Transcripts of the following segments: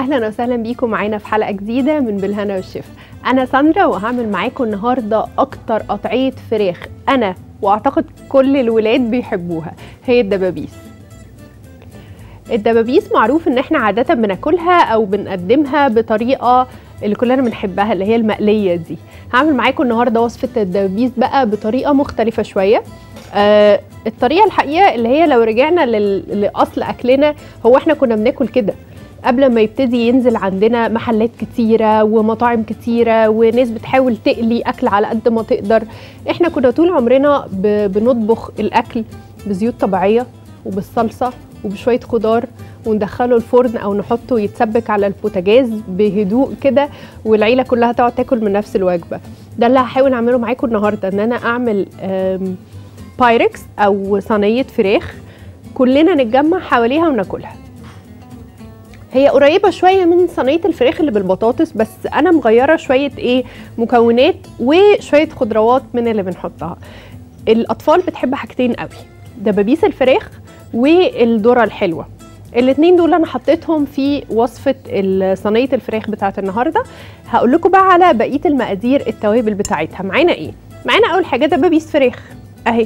اهلا وسهلا بيكم معانا في حلقه جديده من بالهنا والشفا انا ساندرا وهعمل معاكم النهارده اكتر قطعيه فراخ انا واعتقد كل الولاد بيحبوها هي الدبابيس الدبابيس معروف ان احنا عاده بناكلها او بنقدمها بطريقه اللي كلنا بنحبها اللي هي المقليه دي هعمل معاكم النهارده وصفه الدبابيس بقى بطريقه مختلفه شويه آه الطريقه الحقيقه اللي هي لو رجعنا لل- لاصل اكلنا هو احنا كنا بناكل كده قبل ما يبتدي ينزل عندنا محلات كتيرة ومطاعم كتيرة وناس بتحاول تقلي أكل على قد ما تقدر احنا كنا طول عمرنا ب- بنطبخ الأكل بزيوت طبيعية وبالصلصة وبشوية خضار وندخله الفرن أو نحطه يتسبك على البوتاجاز بهدوء كده والعيلة كلها تقعد تاكل من نفس الوجبة ده اللي هحاول أعمله معاكم النهاردة إن أنا أعمل آم، بايركس أو صينية فراخ كلنا نتجمع حواليها وناكلها هي قريبة شوية من صينية الفراخ اللي بالبطاطس بس أنا مغيرة شوية إيه مكونات وشوية خضروات من اللي بنحطها الأطفال بتحب حاجتين قوي دبابيس الفراخ والذرة الحلوة الاتنين دول انا حطيتهم في وصفة ال- صينية الفراخ بتاعت النهاردة هقول لكم بقى على بقية المقادير التوابل بتاعتها معانا ايه معانا اول حاجة دبابيس فراخ اهي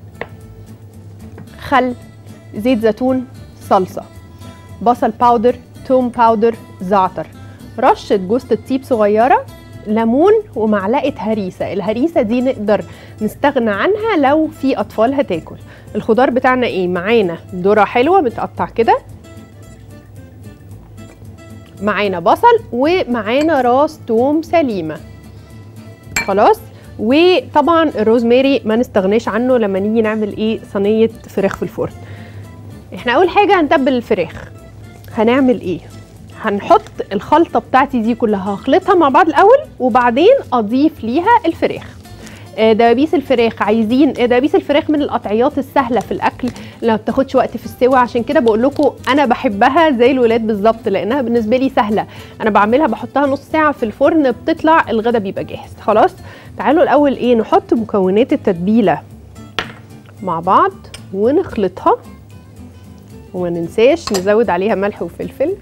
خل زيت زيتون صلصة بصل باودر توم باودر زعتر رشة جوزة الطيب صغيرة ليمون ومعلقة هريسة الهريسة دي نقدر نستغنى عنها لو في أطفال هتاكل الخضار بتاعنا ايه معانا ذرة حلوة متقطع كده معانا بصل ومعانا راس توم سليمة خلاص وطبعا الروزماري ما نستغناش عنه لما نيجي نعمل ايه صينية فراخ في الفرن احنا اول حاجة هنتبل الفراخ هنعمل ايه هنحط الخلطه بتاعتي دي كلها هخلطها مع بعض الاول وبعدين اضيف ليها الفراخ آه، دبابيس الفراخ عايزين آه، دبابيس الفراخ من القطعيات السهله في الاكل اللي ما بتاخدش وقت في السوا عشان كده بقول لكم انا بحبها زي الولاد بالظبط لانها بالنسبه لي سهله انا بعملها بحطها نص ساعه في الفرن بتطلع الغدا بيبقى جاهز خلاص تعالوا الاول ايه نحط مكونات التتبيله مع بعض ونخلطها وما ننساش نزود عليها ملح وفلفل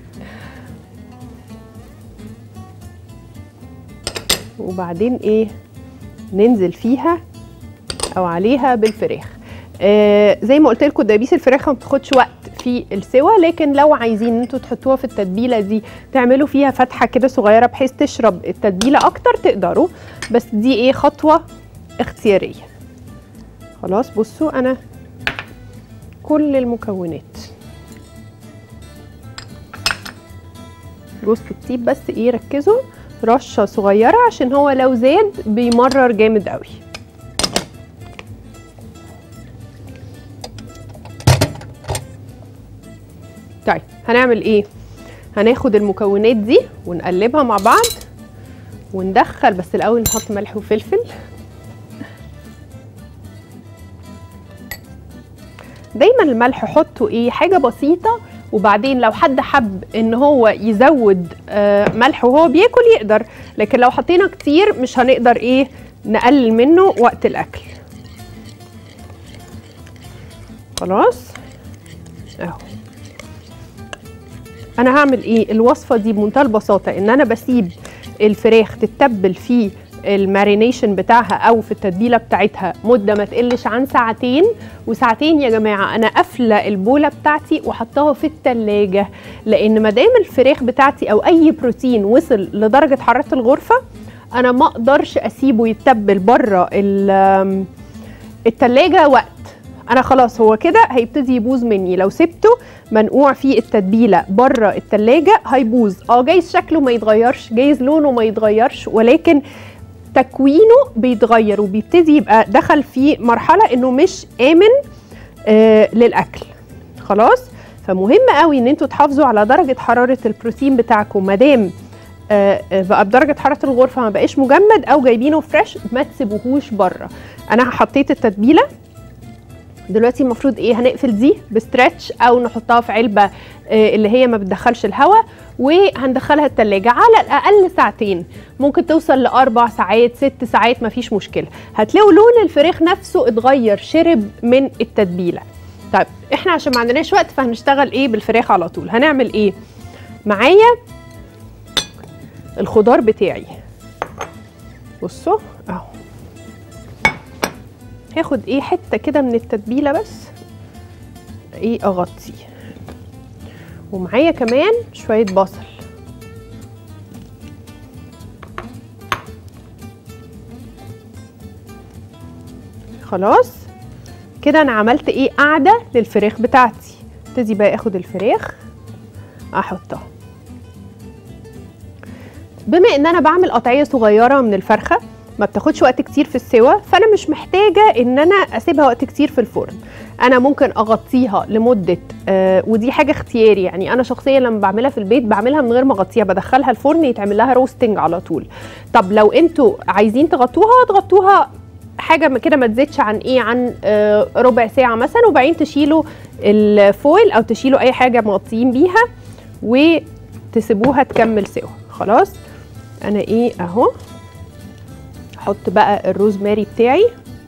وبعدين ايه ننزل فيها او عليها بالفراخ آه زي ما قلت لكم دبابيس الفراخ ما بتاخدش وقت في السوا لكن لو عايزين انتوا تحطوها في التتبيله دي تعملوا فيها فتحه كده صغيره بحيث تشرب التتبيله اكتر تقدروا بس دي ايه خطوه اختياريه خلاص بصوا انا كل المكونات جوز الطيب بس ايه ركزوا رشه صغيره عشان هو لو زاد بيمرر جامد قوي طيب هنعمل ايه هناخد المكونات دي ونقلبها مع بعض وندخل بس الاول نحط ملح وفلفل دايما الملح حطوا ايه حاجه بسيطه وبعدين لو حد حب ان هو يزود آه، ملح وهو بياكل يقدر لكن لو حطينا كتير مش هنقدر ايه نقلل منه وقت الاكل خلاص اهو انا هعمل ايه الوصفه دي بمنتهى البساطه ان انا بسيب الفراخ تتبل في المارينيشن بتاعها او في التتبيله بتاعتها مده ما تقلش عن ساعتين وساعتين يا جماعه انا قافله البوله بتاعتي وحطاها في التلاجة لان ما دام الفراخ بتاعتي او اي بروتين وصل لدرجه حراره الغرفه انا ما اقدرش اسيبه يتبل بره ال- التلاجة وقت انا خلاص هو كده هيبتدي يبوظ مني لو سبته منقوع فيه التتبيله بره التلاجة هيبوظ اه جايز شكله ما يتغيرش جايز لونه ما يتغيرش ولكن تكوينه بيتغير وبيبتدي يبقى دخل في مرحله انه مش امن آه للاكل خلاص فمهم قوي ان انتوا تحافظوا على درجه حراره البروتين بتاعكم ما دام آه، آه، بقى بدرجه حراره الغرفه ما بقاش مجمد او جايبينه فريش ما تسيبوهوش بره انا حطيت التتبيله دلوقتي المفروض ايه هنقفل دي بستريتش او نحطها في علبه آه، اللي هي ما بتدخلش الهواء وهندخلها التلاجة على الاقل ساعتين ممكن توصل لاربع ساعات ست ساعات مفيش مشكله هتلاقوا لون الفراخ نفسه اتغير شرب من التتبيله طيب احنا عشان ما عندناش وقت فهنشتغل ايه بالفراخ على طول هنعمل ايه معايا الخضار بتاعي بصوا اهو هاخد ايه حته كده من التتبيله بس ايه اغطيه ومعايا كمان شويه بصل خلاص كده انا عملت ايه قاعده للفراخ بتاعتي ابتدي بقى اخد الفراخ احطها بما ان انا بعمل قطعيه صغيره من الفرخه ما بتاخدش وقت كتير في السوا فانا مش محتاجه ان انا اسيبها وقت كتير في الفرن انا ممكن اغطيها لمده آه ودي حاجه اختياري يعني انا شخصيا لما بعملها في البيت بعملها من غير ما اغطيها بدخلها الفرن يتعمل لها روستنج على طول طب لو انتوا عايزين تغطوها تغطوها حاجه كده ما تزيدش عن ايه عن آه ربع ساعه مثلا وبعدين تشيلوا الفويل او تشيلوا اي حاجه مغطيين بيها وتسيبوها تكمل سوا خلاص انا ايه اهو احط بقى الروزماري بتاعي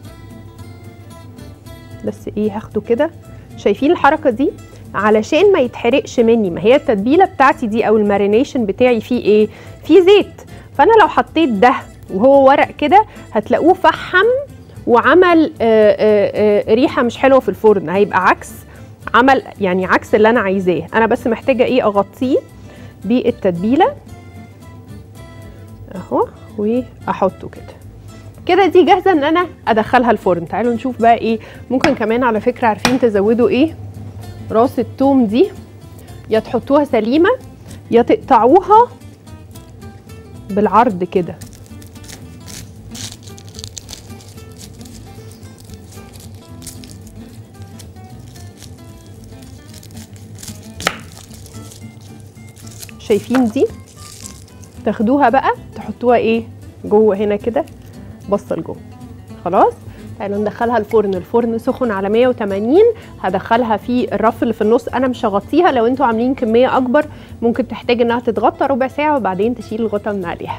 بس ايه هاخده كده شايفين الحركه دي علشان ما يتحرقش مني ما هي التتبيله بتاعتي دي او المارينيشن بتاعي فيه ايه فيه زيت فانا لو حطيت ده وهو ورق كده هتلاقوه فحم وعمل آآ آآ ريحه مش حلوه في الفرن هيبقى عكس عمل يعني عكس اللي انا عايزاه انا بس محتاجه ايه اغطيه بالتتبيله اهو واحطه كده كده دي جاهزه ان انا ادخلها الفرن تعالوا نشوف بقى ايه ممكن كمان على فكره عارفين تزودوا ايه راس التوم دي يا تحطوها سليمه يا تقطعوها بالعرض كده شايفين دي تاخدوها بقى تحطوها ايه جوه هنا كده بصه لجوه خلاص تعالوا ندخلها الفرن الفرن سخن على 180 هدخلها في الرف اللي في النص انا مش هغطيها لو انتوا عاملين كميه اكبر ممكن تحتاج انها تتغطى ربع ساعه وبعدين تشيل الغطا من عليها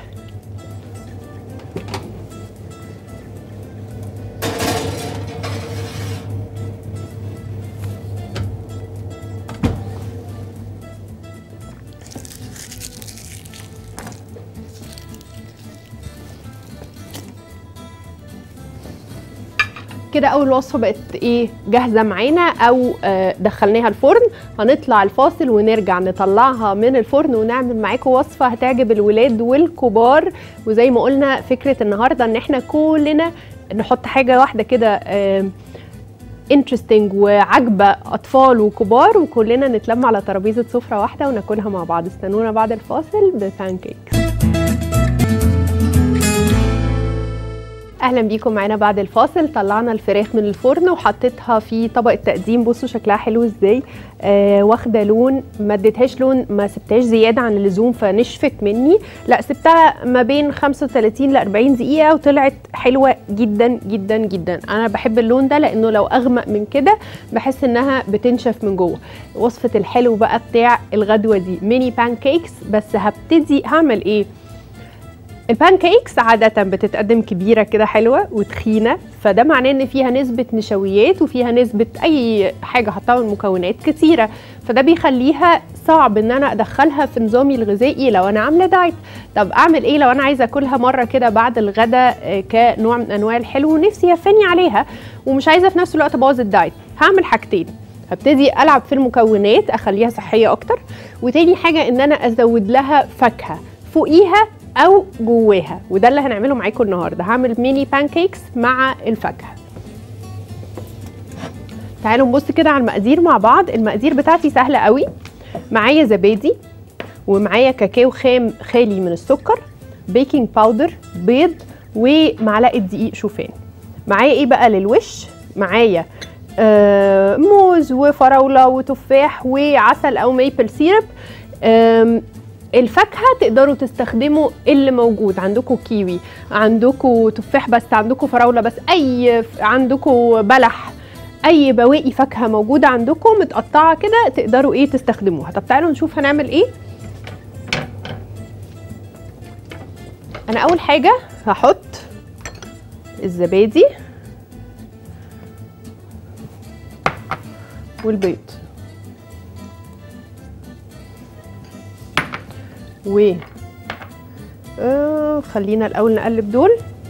كده اول وصفه بقت ايه جاهزه معانا او آه دخلناها الفرن هنطلع الفاصل ونرجع نطلعها من الفرن ونعمل معاكم وصفه هتعجب الولاد والكبار وزي ما قلنا فكره النهارده ان احنا كلنا نحط حاجه واحده كده آه انترستنج وعجبه اطفال وكبار وكلنا نتلم على ترابيزه سفره واحده وناكلها مع بعض استنونا بعد الفاصل ببانكيكس اهلا بيكم معانا بعد الفاصل طلعنا الفراخ من الفرن وحطيتها في طبق التقديم بصوا شكلها حلو ازاي آه واخده لون ما اديتهاش لون ما سبتهاش زياده عن اللزوم فنشفت مني لا سبتها ما بين 35 ل 40 دقيقه وطلعت حلوه جدا جدا جدا انا بحب اللون ده لانه لو اغمق من كده بحس انها بتنشف من جوه وصفه الحلو بقى بتاع الغدوه دي ميني بان كيكس بس هبتدي هعمل ايه البانكيكس عادة بتتقدم كبيرة كده حلوة وتخينة فده معناه ان فيها نسبة نشويات وفيها نسبة اي حاجة حطها من مكونات كتيرة فده بيخليها صعب ان انا ادخلها في نظامي الغذائي لو انا عاملة دايت طب اعمل ايه لو انا عايزة اكلها مرة كده بعد الغداء كنوع من انواع الحلو ونفسي يفني عليها ومش عايزة في نفس الوقت ابوظ الدايت هعمل حاجتين هبتدي العب في المكونات اخليها صحية اكتر وتاني حاجة ان انا ازود لها فاكهة فوقيها او جواها وده اللي هنعمله معاكم النهارده هعمل ميني بانكيكس مع الفاكهه تعالوا نبص كده على المقادير مع بعض المقادير بتاعتي سهله قوي معايا زبادي ومعايا كاكاو خام خالي من السكر بيكنج باودر بيض ومعلقه دقيق شوفان معايا ايه بقى للوش معايا آه موز وفراوله وتفاح وعسل او ميبل سيرب الفاكهه تقدروا تستخدموا اللي موجود عندكم كيوي عندكم تفاح بس عندكم فراوله بس اي عندكم بلح اي بواقي فاكهه موجوده عندكم متقطعه كده تقدروا ايه تستخدموها طب تعالوا نشوف هنعمل ايه انا اول حاجه هحط الزبادي والبيض آه خلينا الاول نقلب دول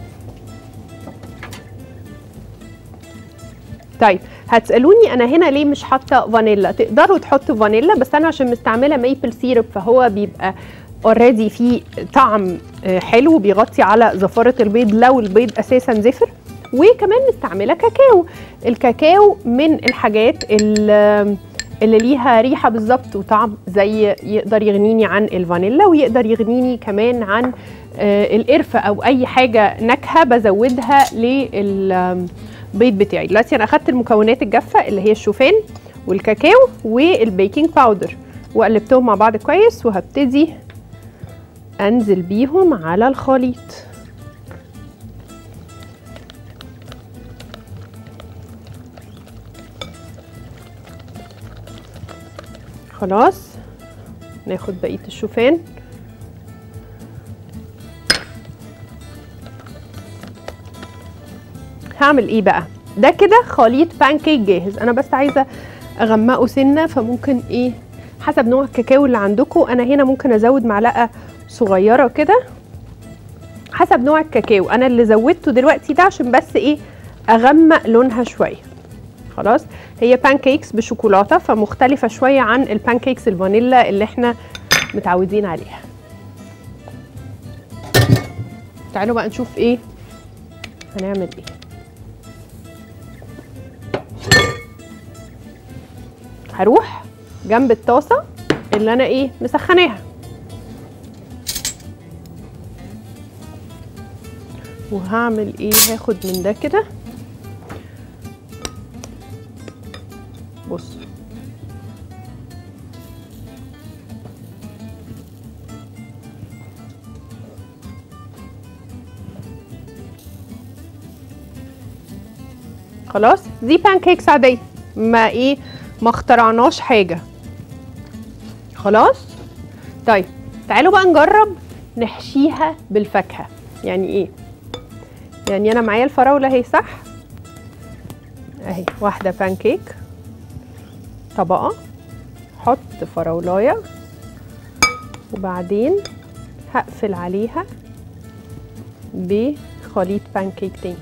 طيب هتسالوني انا هنا ليه مش حاطه فانيلا تقدروا تحطوا فانيلا بس انا عشان مستعمله ميبل سيرب فهو بيبقى اوريدي فيه طعم آه، حلو بيغطي على زفاره البيض لو البيض اساسا زفر وكمان مستعمله كاكاو الكاكاو من الحاجات اللي اللي ليها ريحه بالظبط وطعم زي يقدر يغنيني عن الفانيلا ويقدر يغنيني كمان عن آه، القرفه او اي حاجه نكهه بزودها للبيض بتاعي دلوقتي انا اخدت المكونات الجافه اللي هي الشوفان والكاكاو والبيكنج باودر وقلبتهم مع بعض كويس وهبتدي انزل بيهم على الخليط خلاص ناخد بقيه الشوفان هعمل ايه بقى ده كده خليط بانكيك جاهز انا بس عايزه اغمقه سنه فممكن ايه حسب نوع الكاكاو اللي عندكم انا هنا ممكن ازود معلقه صغيره كده حسب نوع الكاكاو انا اللي زودته دلوقتي ده عشان بس ايه اغمق لونها شويه خلاص هي بانكيكس بشوكولاته فمختلفه شويه عن البانكيكس الفانيلا اللي احنا متعودين عليها تعالوا بقى نشوف ايه هنعمل ايه هروح جنب الطاسه اللي انا ايه مسخناها وهعمل ايه هاخد من ده كده بص خلاص دي بانكيكس عاديه ما ايه ما اخترعناش حاجه خلاص طيب تعالوا بقى نجرب نحشيها بالفاكهه يعني ايه يعني انا معايا الفراوله اهي صح اهي واحده بانكيك طبقه حط فراولايه وبعدين هقفل عليها بخليط بانكيك تاني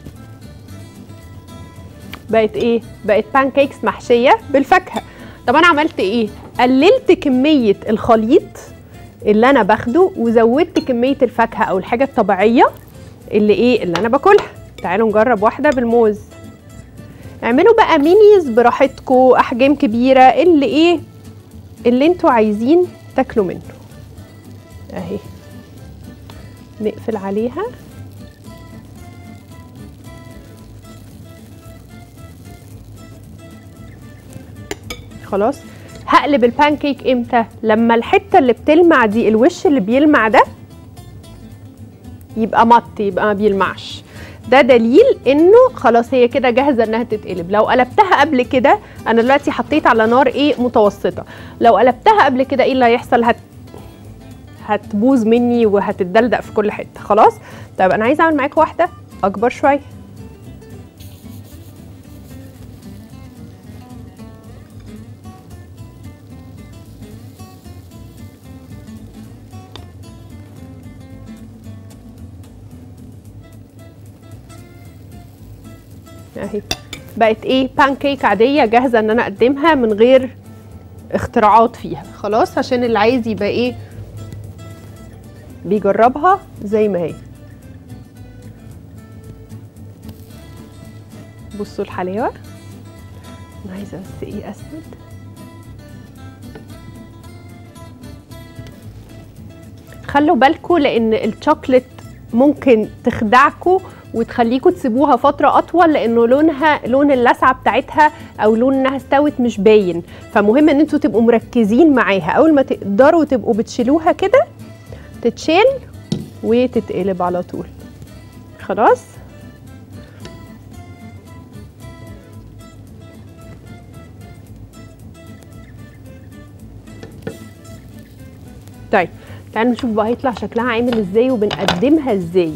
بقت ايه بقت بانكيكس محشيه بالفاكهه طب انا عملت ايه قللت كميه الخليط اللي انا باخده وزودت كميه الفاكهه او الحاجه الطبيعيه اللي ايه اللي انا باكلها تعالوا نجرب واحده بالموز اعملوا بقى مينيز براحتكم احجام كبيره اللي ايه اللي انتوا عايزين تاكلوا منه اهي نقفل عليها خلاص هقلب البانكيك امتى لما الحته اللي بتلمع دي الوش اللي بيلمع ده يبقى مط يبقى ما بيلمعش ده دليل انه خلاص هي كده جاهزه انها تتقلب لو قلبتها قبل كده انا دلوقتي حطيت على نار ايه متوسطه لو قلبتها قبل كده ايه اللي هيحصل هت هتبوظ مني وهتتدلدق في كل حته خلاص طيب انا عايزه اعمل معاكم واحده اكبر شويه اهي بقت ايه بانكيك عاديه جاهزه ان انا اقدمها من غير اختراعات فيها خلاص عشان اللي عايز يبقى ايه بيجربها زي ما هي بصوا الحلاوه انا عايزه بس ايه اسود خلوا بالكم لان الشوكليت ممكن تخدعكم وتخليكم تسيبوها فتره اطول لانه لونها لون اللسعه بتاعتها او لون انها استوت مش باين فمهم ان انتوا تبقوا مركزين معاها اول ما تقدروا تبقوا بتشيلوها كده تتشال وتتقلب على طول خلاص طيب تعالوا نشوف بقى هيطلع شكلها عامل ازاي وبنقدمها ازاي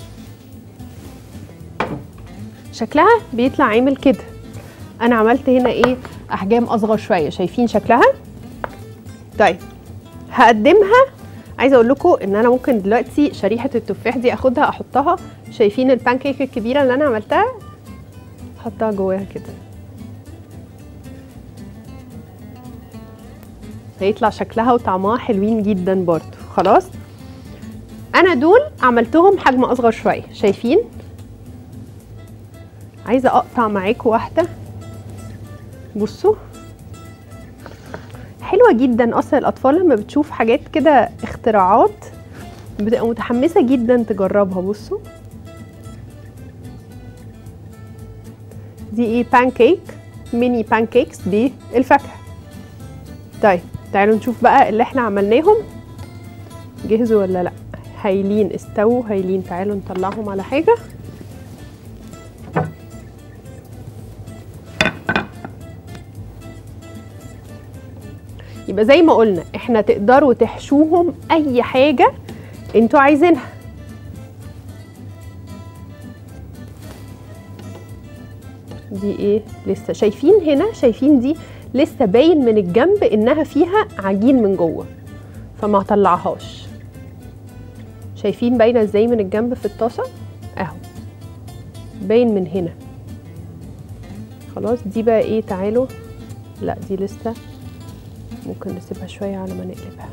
شكلها بيطلع عامل كده انا عملت هنا ايه احجام اصغر شويه شايفين شكلها طيب هقدمها عايزه اقول لكم ان انا ممكن دلوقتي شريحه التفاح دي اخدها احطها شايفين البانكيك الكبيره اللي انا عملتها احطها جواها كده هيطلع شكلها وطعمها حلوين جدا برضو خلاص انا دول عملتهم حجم اصغر شويه شايفين عايزه اقطع معاكم واحده بصوا حلوه جدا اصلا الاطفال لما بتشوف حاجات كده اختراعات بتبقى متحمسه جدا تجربها بصوا دي ايه بانكيك ميني بانكيكس بالفاكهه طيب تعالوا نشوف بقى اللي احنا عملناهم جهزوا ولا لا هايلين استووا هايلين تعالوا نطلعهم على حاجه يبقى زي ما قلنا احنا تقدروا تحشوهم اي حاجه انتوا عايزينها دي ايه لسه شايفين هنا شايفين دي لسه باين من الجنب انها فيها عجين من جوه فما طلعهاش شايفين باينه ازاي من الجنب في الطاسه اهو باين من هنا خلاص دي بقى ايه تعالوا لا دي لسه ممكن نسيبها شويه على ما نقلبها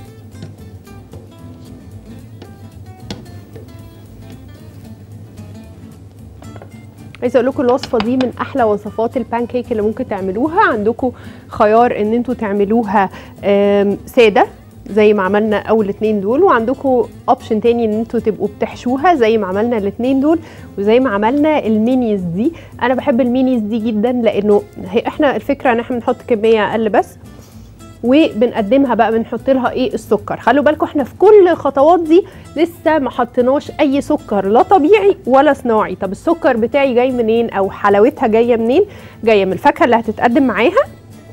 عايزه اقول لكم الوصفه دي من احلى وصفات البانكيك اللي ممكن تعملوها عندكم خيار ان انتوا تعملوها آم، ساده زي ما عملنا اول اتنين دول وعندكم اوبشن تاني ان انتوا تبقوا بتحشوها زي ما عملنا الاتنين دول وزي ما عملنا المينيز دي انا بحب المينيز دي جدا لانه هي احنا الفكره ان احنا بنحط كميه اقل بس وبنقدمها بقى بنحط لها ايه السكر خلوا بالكم احنا في كل الخطوات دي لسه ما حطيناش اي سكر لا طبيعي ولا صناعي طب السكر بتاعي جاي منين او حلاوتها جايه منين جايه من الفاكهه اللي هتتقدم معاها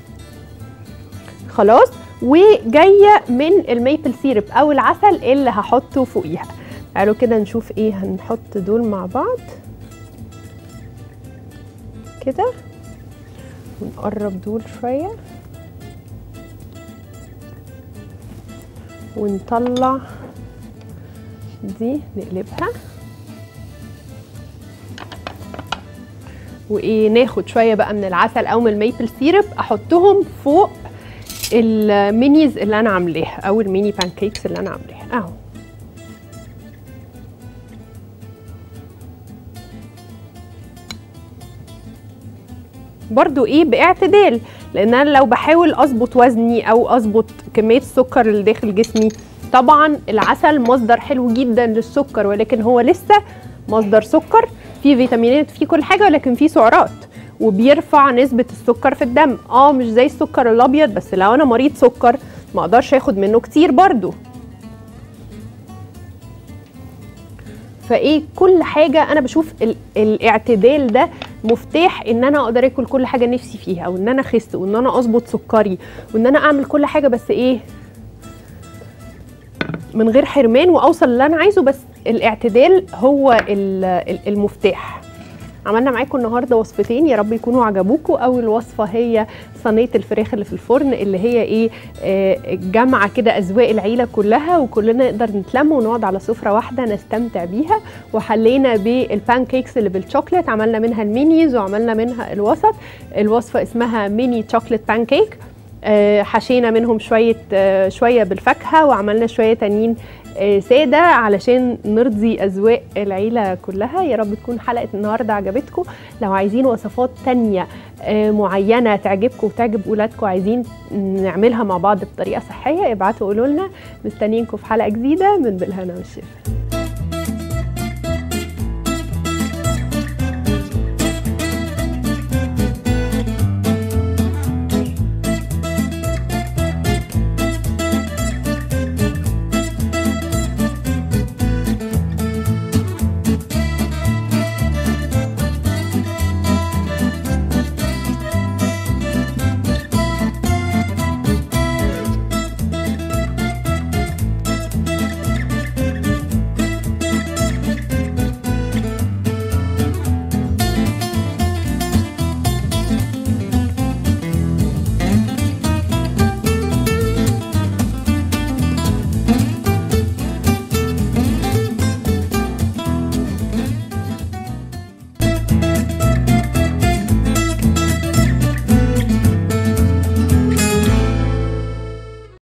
خلاص وجايه من الميبل سيرب او العسل اللي هحطه فوقيها تعالوا كده نشوف ايه هنحط دول مع بعض كده ونقرب دول شويه ونطلع دي نقلبها وايه ناخد شويه بقى من العسل او من الميبل سيرب احطهم فوق المينيز اللي انا عاملاها او الميني بانكيكس اللي انا عاملاها اهو برضو ايه باعتدال لان انا لو بحاول اظبط وزني او اظبط كميه السكر اللي داخل جسمي طبعا العسل مصدر حلو جدا للسكر ولكن هو لسه مصدر سكر فيه فيتامينات فيه كل حاجه ولكن فيه سعرات وبيرفع نسبه السكر في الدم اه مش زي السكر الابيض بس لو انا مريض سكر ما اقدرش اخد منه كتير برضو فايه كل حاجه انا بشوف ال الاعتدال ده مفتاح ان انا اقدر اكل كل حاجه نفسي فيها وان انا اخس وان انا اظبط سكري وان انا اعمل كل حاجه بس ايه من غير حرمان واوصل اللي انا عايزه بس الاعتدال هو ال- ال- المفتاح عملنا معاكم النهارده وصفتين يا رب يكونوا عجبوكم اول وصفه هي صينيه الفراخ اللي في الفرن اللي هي ايه آه جامعه كده اذواق العيله كلها وكلنا نقدر نتلم ونقعد على سفره واحده نستمتع بيها وحلينا بالبان كيكس اللي بالشوكليت عملنا منها المينيز وعملنا منها الوسط الوصفه اسمها ميني شوكليت بان كيك آه، حشينا منهم شويه آه، شويه بالفاكهه وعملنا شويه تانيين آه، ساده علشان نرضي اذواق العيله كلها يا رب تكون حلقه النهارده عجبتكم لو عايزين وصفات تانية آه، معينه تعجبكم وتعجب ولادكم عايزين نعملها مع بعض بطريقه صحيه ابعتوا قولوا لنا مستنيينكم في حلقه جديده من بالهنا والشفا